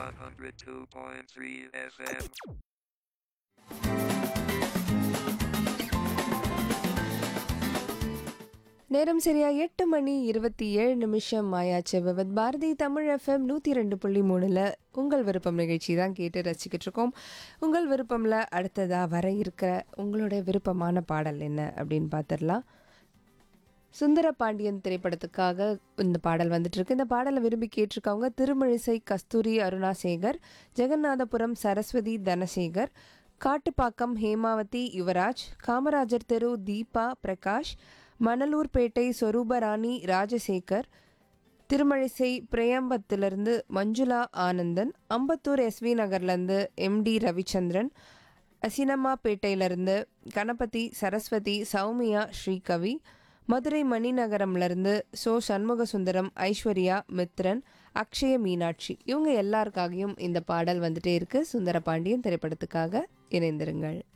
102.3 FM. நேரம் சரியா எட்டு மணி இருபத்தி ஏழு நிமிஷம் ஆயாச்சு விவத் பாரதி தமிழ் எஃப்எம் நூற்றி ரெண்டு புள்ளி மூணில் உங்கள் விருப்பம் நிகழ்ச்சி தான் கேட்டு ரசிக்கிட்டு இருக்கோம் உங்கள் விருப்பமில் அடுத்ததாக வர இருக்கிற உங்களுடைய விருப்பமான பாடல் என்ன அப்படின்னு பார்த்துடலாம் சுந்தர பாண்டியன் திரைப்படத்துக்காக இந்த பாடல் வந்துட்டு இருக்கு இந்த பாடலை விரும்பி கேட்டிருக்கவங்க திருமழிசை கஸ்தூரி அருணாசேகர் ஜெகநாதபுரம் சரஸ்வதி தனசேகர் காட்டுப்பாக்கம் ஹேமாவதி யுவராஜ் காமராஜர் தெரு தீபா பிரகாஷ் மணலூர்பேட்டை சொரூபராணி ராஜசேகர் திருமழிசை பிரேம்பத்திலிருந்து மஞ்சுளா ஆனந்தன் அம்பத்தூர் எஸ்வி நகர்லேருந்து எம்டி ரவிச்சந்திரன் அசினமாப்பேட்டையிலிருந்து கணபதி சரஸ்வதி சௌமியா ஸ்ரீகவி மதுரை மணிநகரம்லேருந்து சோ சண்முக சுந்தரம் ஐஸ்வர்யா மித்ரன் அக்ஷய மீனாட்சி இவங்க எல்லாருக்காகவும் இந்த பாடல் வந்துட்டே இருக்கு சுந்தர பாண்டியன் திரைப்படத்துக்காக இணைந்திருங்கள்